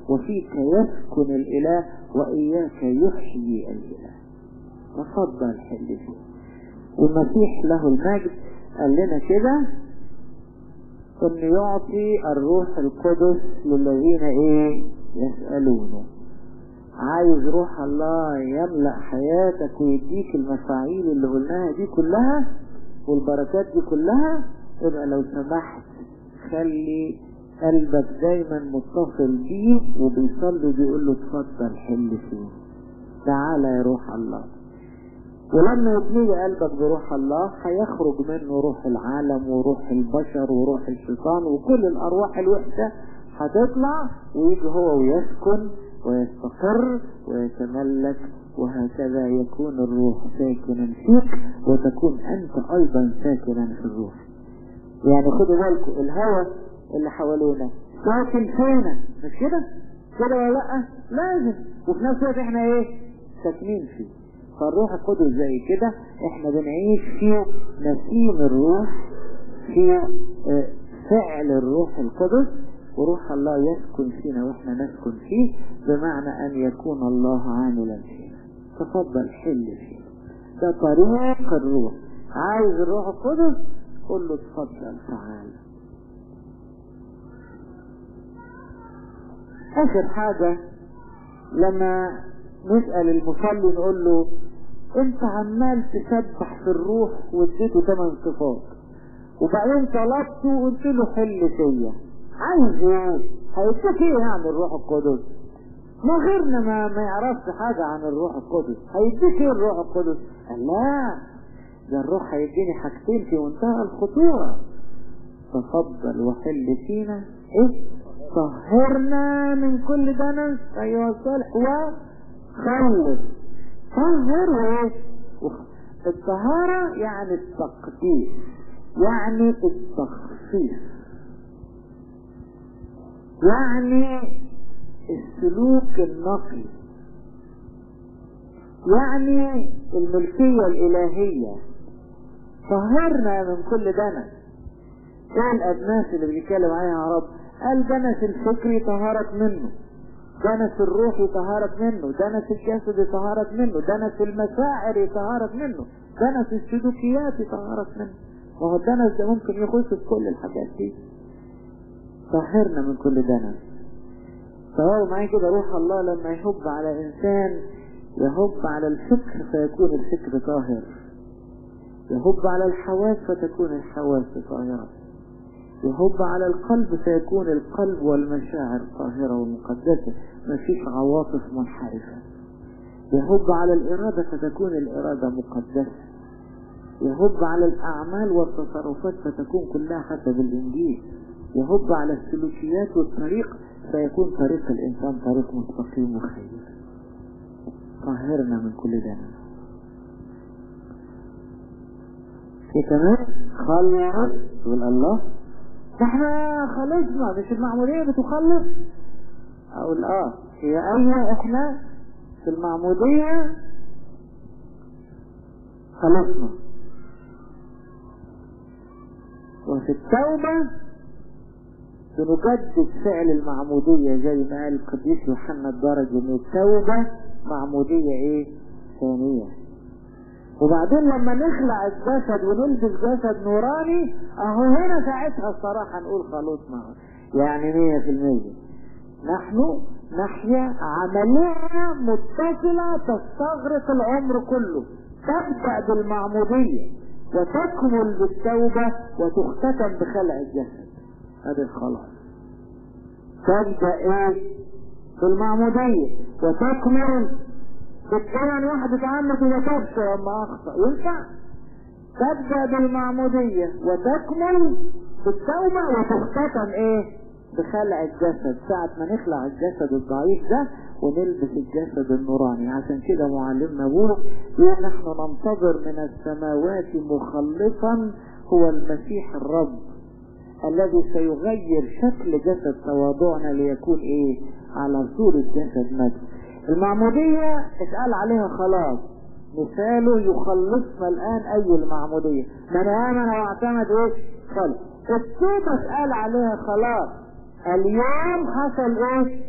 وفيك يسكن الإله وإياك يحيي الإله تفضل حل فيه والمسيح له المجد قال لنا كده ان يعطي الروح القدس للذين ايه يسألونه عايز روح الله يملأ حياتك ويديك المفاعيل اللي قلناها دي كلها والبركات دي كلها يبقى لو سمحت خلي قلبك دايما متصل بيه وبيصلي بيقول له اتفضل حل فيه تعالى يا روح الله ولما يتملي قلبك بروح الله هيخرج منه روح العالم وروح البشر وروح الشيطان وكل الارواح الوحشة هتطلع ويجي هو ويسكن ويستقر ويتملك وهكذا يكون الروح ساكنا فيك وتكون انت ايضا ساكنا في الروح يعني خدوا بالكم الهوى اللي حوالينا ساكن فينا مش كده كده ولا لا لازم وفي نفس الوقت احنا ايه ساكنين فيه فالروح القدس زي كده احنا بنعيش في نسيم الروح في فعل الروح القدس وروح الله يسكن فينا واحنا نسكن فيه بمعنى ان يكون الله عاملا فينا تفضل حل فيه ده طريق الروح عايز الروح القدس قل له اتفضل تعال اخر حاجة لما نسأل المصلي نقول له انت عمال تسبح في الروح واديته ثمان صفات وبعدين طلبته وقلت له حل فيا عايز ايه هيديك ايه يعني الروح القدس ما غيرنا ما, ما يعرفش حاجة عن الروح القدس هيديك ايه الروح القدس قال لا ده الروح هيديني حاجتين في منتهى الخطورة تفضل وحل فينا ايه طهرنا من كل دنس ايها الصالح وخلص طهر وايه الطهارة يعني التقديس يعني التخصيص يعني السلوك النقي يعني الملكية الإلهية طهرنا من كل دنس ايه الأدناس اللي بيتكلم عليها يا رب قال دنس الفكر يطهرك منه دنس الروح يطهرك منه دنس الجسد يطهرك منه دنس المشاعر يطهرك منه دنس السلوكيات يطهرك منه وهو الدنس ده ممكن يخش في كل الحاجات دي طهرنا من كل دنس فهو معايا كده روح الله لما يهب على انسان يهب على الفكر فيكون الفكر طاهر يهب على الحواس فتكون الحواس طاهرة يهب على القلب فيكون القلب والمشاعر طاهرة ومقدسة مفيش عواطف منحرفة يهب على الإرادة فتكون الإرادة مقدسة يهب على الأعمال والتصرفات فتكون كلها حسب الإنجيل يهب على السلوكيات والطريق فيكون طريق الإنسان طريق مستقيم وخير طهرنا من كل دنس في كمان خلص تقول الله احنا خلصنا مش المعمودية بتخلص اقول اه هي ايوه احنا في المعمودية خلصنا وفي التوبة بنجدد فعل المعمودية زي ما قال القديس يوحنا الدرج ان التوبة معمودية ايه ثانية وبعدين لما نخلع الجسد ونلبس جسد نوراني اهو هنا ساعتها الصراحة نقول خلصنا يعني مية في المية نحن نحيا عملية متصلة تستغرق العمر كله تبدأ بالمعمودية وتكمل بالتوبة وتختتم بخلع الجسد هذا الخلاص تبدأ ايه في المعمودية وتكمل بالكلام واحد اتعمد وما تبص لما اخطأ ينفع تبدأ بالمعمودية وتكمل بالتوبة وتختتم ايه بخلع الجسد ساعة ما نخلع الجسد الضعيف ده ونلبس الجسد النوراني عشان كده معلمنا بولس يقول نحن ننتظر من السماوات مخلصا هو المسيح الرب الذي سيغير شكل جسد تواضعنا ليكون ايه على صورة جسد مجد المعمودية اتقال عليها خلاص مثاله يخلصنا الآن أي المعمودية من آمن واعتمد ايه خلص التوبة اتقال عليها خلاص اليوم حصل ايه